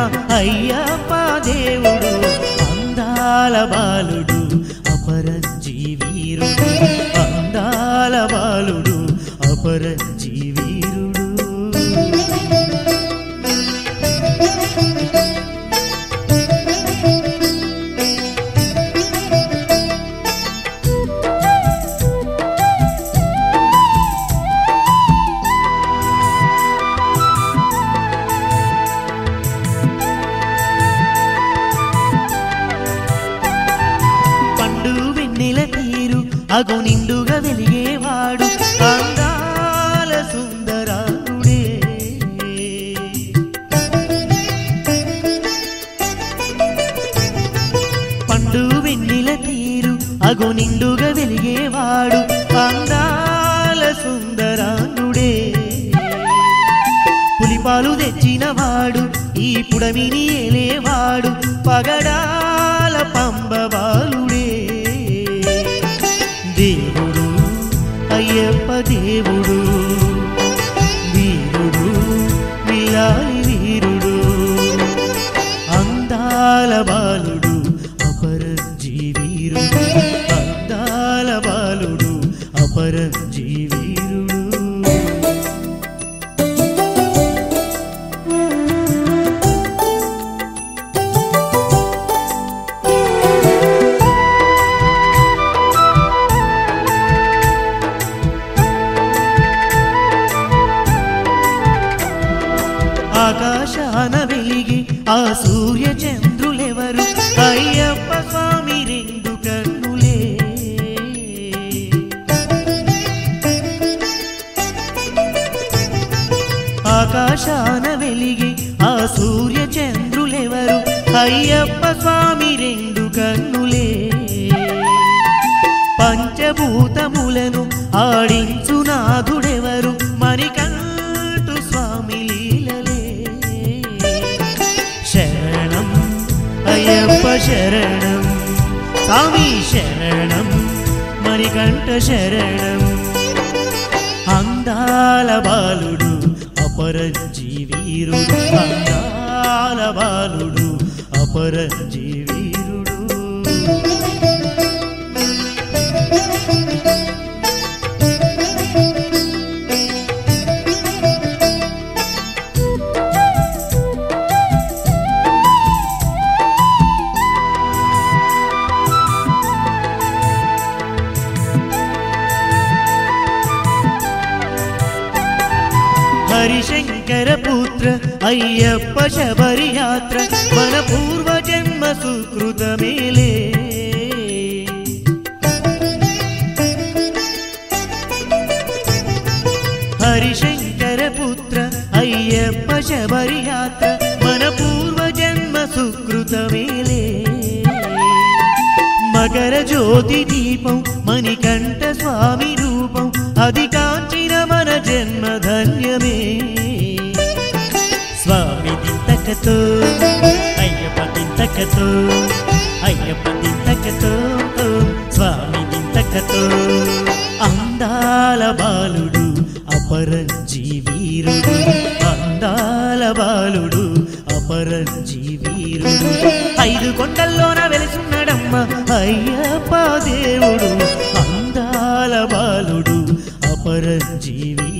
అయ్యప్ప దేవుడు అందాల బాలుడు అపరంజీవీరుడు అందాల బాలుడు అపరంజీవీరుడు పండు వెన్నెల తీరు అగు నిండుగా వెలిగేవాడు అందాల సుందరాముడే పండు వెన్నెల తీరు అగు నిండుగా వెలిగేవాడు అందాల సుందరాముడే పులిపాలు తెచ్చినవాడు ఈ పుడమిని ఏలేవాడు పగడాల పంబబాలుడే దేవుడు అయ్యప్ప దేవుడు వీరుడు విలాలి వీరుడు అందాల బాలుడు అపరంజీవీరుడు అందాల బాలుడు అపరంజీవీరుడు ఆకాశాన వెలిగి ఆ సూర్య చంద్రులెవరు అయ్యప్ప స్వామి రెండు కన్నులే ఆకాశాన వెలిగి ఆ సూర్య చంద్రులెవరు అయ్యప్ప స్వామి రెండు కన్నులే పంచభూతములను ఆడించు నాథుడెవరు మరికంటు స్వామి లీలలే శరణం అయ్యప్ప శరణం స్వామి శరణం మరికంఠ శరణం అందాల బాలుడు అపరంజీవీరుడు అందాల బాలుడు అపరంజీవీరుడు హరిశంకర పుత్ర అయ్యప్ప శబరి యాత్ర మన పూర్వజన్మ సుకృతమేలే హరిశంకర పుత్ర అయ్యప్ప శబరి యాత్ర మన పూర్వజన్మ సుకృతమేలే మకర జ్యోతి దీపం మణికంఠ స్వామి రూపం అది కాంచిన మన జన్మ ధన్యమే స్వామి దింతకతో అయ్యప్ప దింతకతో అయ్యప్ప దింతకతో స్వామి దింతకతో అందాల బాలుడు అపరంజీవీరుడు అందాల బాలుడు అపరంజీవీరుడు ఐదు కొండల్లోన వెలిసున్నాడమ్మ అయ్యప్ప దేవుడు అందాల బాలుడు అపరంజీవి